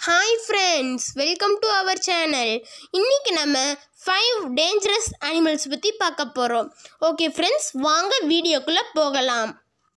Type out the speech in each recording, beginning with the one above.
hi friends welcome to our channel இன்னைக்கு நம்ம five dangerous animals பற்றி பார்க்க போகிறோம் ஓகே ஃப்ரெண்ட்ஸ் வாங்க வீடியோக்குள்ளே போகலாம்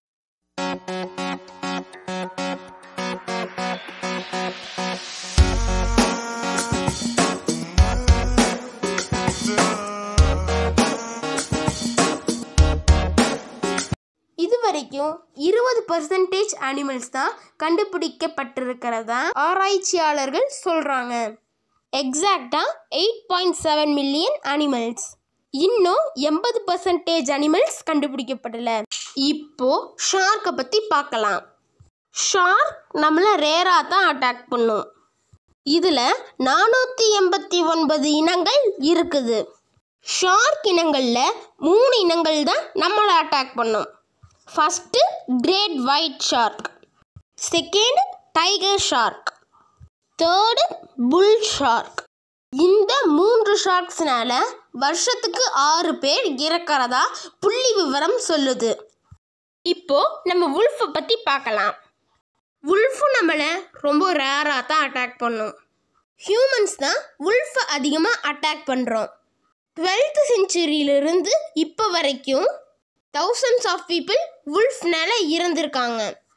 இது வரைக்கும் இருபது பர்சன்டேஜ் அனிமல்ஸ் தான் கண்டுபிடிக்கப்பட்டிருக்கிறதா ஆராய்ச்சியாளர்கள் சொல்கிறாங்க எக்ஸாக்டாக eight point seven million animals இன்னும் எண்பது பர்சன்டேஜ் அனிமல்ஸ் கண்டுபிடிக்கப்படல இப்போ ஷார்க்கை பற்றி பார்க்கலாம் ஷார்க் நம்மளை ரேராக தான் அட்டாக் பண்ணும் இதில் நானூற்றி எண்பத்தி ஒன்பது இனங்கள் இருக்குது ஷார்க் இனங்களில் மூணு இனங்கள் தான் நம்மளை அட்டாக் பண்ணும் first great white shark second tiger shark third bull shark இந்த மூன்று ஷார்க்ஸ்னால வருஷத்துக்கு ஆறு பேர் இறக்கிறதா புள்ளி விவரம் சொல்லுது இப்போ நம்ம உல்ஃபை பற்றி பார்க்கலாம் உல்ஃபு நம்மளை ரொம்ப ரேராக தான் அட்டாக் பண்ணும் ஹியூமன்ஸ் தான் உல்ஃபை அதிகமாக அட்டாக் பண்ணுறோம் டுவெல்த் செஞ்சுரியிலிருந்து இப்போ வரைக்கும் தௌசண்ட்ஸ் ஆஃப் பீப்புள் உல்ஃப்னால இறந்திருக்காங்க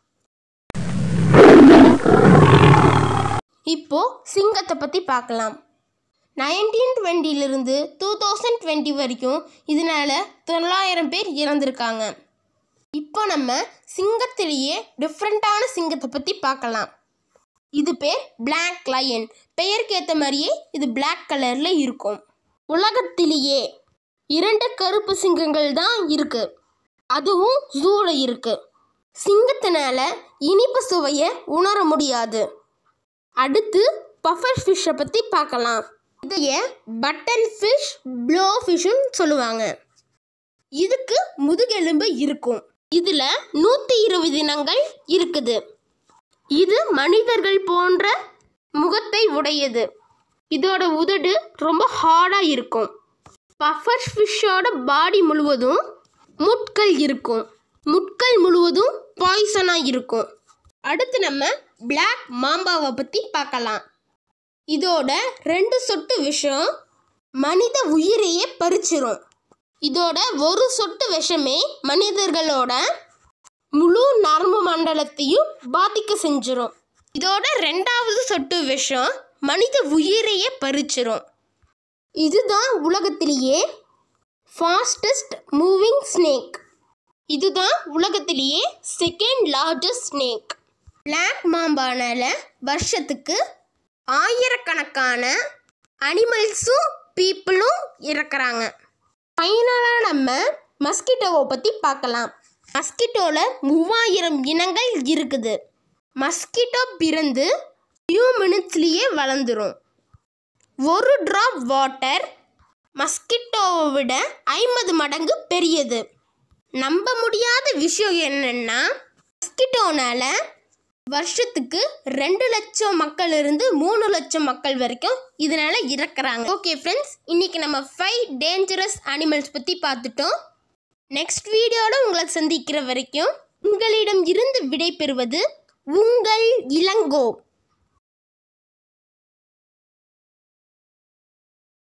இப்போ சிங்கத்தை பற்றி பார்க்கலாம் நைன்டீன் டுவெண்ட்டிலிருந்து டூ தௌசண்ட் டுவெண்ட்டி வரைக்கும் இதனால தொள்ளாயிரம் பேர் இறந்திருக்காங்க இப்போ நம்ம சிங்கத்திலேயே டிஃப்ரெண்ட்டான சிங்கத்தை பற்றி பார்க்கலாம் இது பேர் Black லயன் பெயருக்கு ஏற்ற மாதிரியே இது Black கலரில் இருக்கும் உலகத்திலேயே இரண்டு கருப்பு சிங்கங்கள் தான் இருக்கு அதுவும் ஜூல இருக்கு சிங்கத்தினால இனிப்பு சுவையை உணர முடியாது அடுத்து பஃபர் ஃபிஷ்ஷை பற்றி பார்க்கலாம் இதைய பட்டன் ஃபிஷ் ப்ளோ ஃபிஷ்ஷுன்னு சொல்லுவாங்க இதுக்கு முதுகெலும்பு இருக்கும் இதில் நூற்றி இருபது இனங்கள் இருக்குது இது மனிதர்கள் போன்ற முகத்தை உடையது இதோட உதடு ரொம்ப ஹார்டாக இருக்கும் பஃபர் ஃபிஷ்ஷோட பாடி முழுவதும் முட்கள் இருக்கும் முட்கள் முழுவதும் பாய்சனாக இருக்கும் அடுத்து நம்ம Black மாம்பாவை பற்றி பார்க்கலாம் இதோட ரெண்டு சொட்டு விஷம் மனித உயிரையே பறிச்சிரும் இதோட ஒரு சொட்டு விஷமே மனிதர்களோட முழு நரம்பு மண்டலத்தையும் பாதிக்க செஞ்சிரும் இதோட ரெண்டாவது சொட்டு விஷம் மனித உயிரையே பறிச்சிரும் இதுதான் உலகத்திலேயே ஃபாஸ்டஸ்ட் மூவிங் ஸ்னேக் இதுதான் உலகத்திலேயே செகண்ட் லார்ஜஸ்ட் ஸ்னேக் Black மாம்பானால வருஷத்துக்கு ஆயிரக்கணக்கான அனிமல்ஸும் பீப்புளும் இறக்குறாங்க ஃபைனலாக நம்ம மஸ்கிட்டோவை பற்றி பார்க்கலாம் மஸ்கிட்டோவில் மூவாயிரம் இனங்கள் இருக்குது மஸ்கிட்டோ பிறந்து ஃபியூ மினிட்ஸ்லேயே வளர்ந்துரும் ஒரு ட்ராப் வாட்டர் மஸ்கிட்டோவை விட ஐம்பது மடங்கு பெரியது நம்ப முடியாத விஷயம் என்னன்னா மஸ்கிட்டோனால வருஷத்துக்கு ரெண்டு லட்சம் மக்கள் இருந்து மூணு லட்சம் மக்கள் வரைக்கும் இதனால இறக்குறாங்க ஓகே ஃப்ரெண்ட்ஸ் இன்னைக்கு நம்ம ஃபைவ் டேஞ்சரஸ் அனிமல்ஸ் பற்றி பார்த்துட்டோம் நெக்ஸ்ட் வீடியோவில் உங்களை சந்திக்கிற வரைக்கும் உங்களிடம் இருந்து விடை பெறுவது உங்கள் இளங்கோ